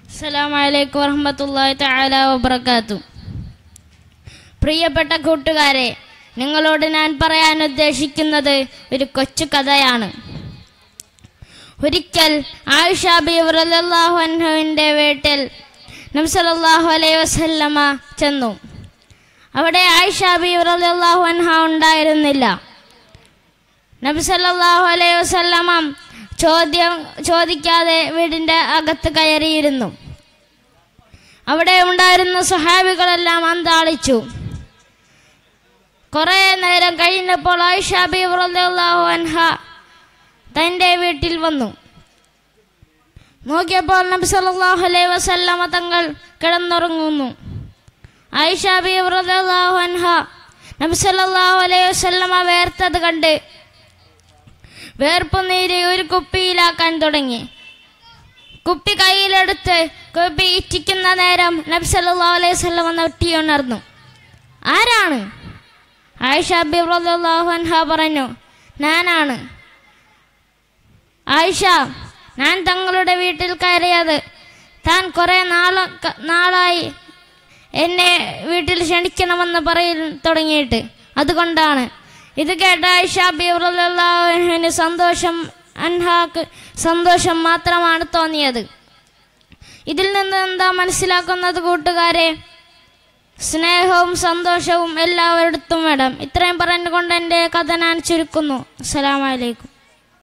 അസ്സലാമു അലൈക്കും വറഹ്മത്തുള്ളാഹി തആല വബറകാത്തു പ്രിയപ്പെട്ട കൂട്ടുകാരെ നിങ്ങളോട് ഞാൻ പറയാൻ ഉദ്ദേശിക്കുന്നത് ഒരു കൊച്ചു കഥയാണ് ഒരിക്കൽ ആയിഷ ബീവി റളിയല്ലാഹു അൻഹുവിൻ്റെ വീട്ടിൽ നബി സല്ലല്ലാഹു അലൈഹി വസല്ലമ ചെന്നു അവിടെ ആയിഷ ബീവി റളിയല്ലാഹു അൻഹ ഉണ്ടായിരുന്നില്ല നബി സല്ലല്ലാഹു അലൈഹി വസല്ലമ ചോദ്യം ചോദിക്കാതെ വീടിൻ്റെ അകത്ത് കയറിയിരുന്നു അവിടെ ഉണ്ടായിരുന്ന സഹാബികളെല്ലാം അന്താളിച്ചു കുറേ നേരം കഴിഞ്ഞപ്പോൾ ആയിഷ ബീവി റളിയല്ലാഹു അൻഹ തൻ്റെ വീട്ടിൽ വന്നു നോക്കിയപ്പോൾ നബി സല്ലല്ലാഹു അലൈഹി വസല്ലമ തങ്ങൾ കിടന്നുറങ്ങുന്നു ആയിഷ ബീവി റളിയല്ലാഹു അൻഹ നബി സല്ലല്ലാഹു അലൈഹി വസല്ലമ വേർത്തത് കണ്ട് വേർപ്പ് നീര് ഒരു കുപ്പിയിലാക്കാൻ തുടങ്ങി കുപ്പി കയ്യിലെടുത്ത് കുപ്പി ഇറ്റിക്കുന്ന നേരം നബി സല്ലല്ലാഹു അലൈഹി വസല്ലമ നെട്ടിയുണർന്നു ആരാണ് ആയിഷ ബി റളിയല്ലാഹു അൻഹ പറഞ്ഞു ഞാനാണ് ആയിഷ ഞാൻ തങ്ങളുടെ വീട്ടിൽ കയറിയത് താൻ കുറേ നാള നാളായി എന്നെ വീട്ടിൽ ക്ഷണിക്കണമെന്ന് പറയ തുടങ്ങിയിട്ട് അതുകൊണ്ടാണ് ഇത് കേട്ട ആയിഷ ബിറുല്ലാഹുവിന് സന്തോഷം അൻഹാക്ക് സന്തോഷം മാത്രമാണ് തോന്നിയത് ഇതിൽ നിന്ന് എന്താ മനസ്സിലാക്കുന്നത് കൂട്ടുകാരെ സ്നേഹവും സന്തോഷവും എല്ലാവരിടത്തും വേണം ഇത്രയും പറഞ്ഞുകൊണ്ട് എൻ്റെ കഥ ഞാൻ ചുരുക്കുന്നു അസ്സലാമലൈക്കും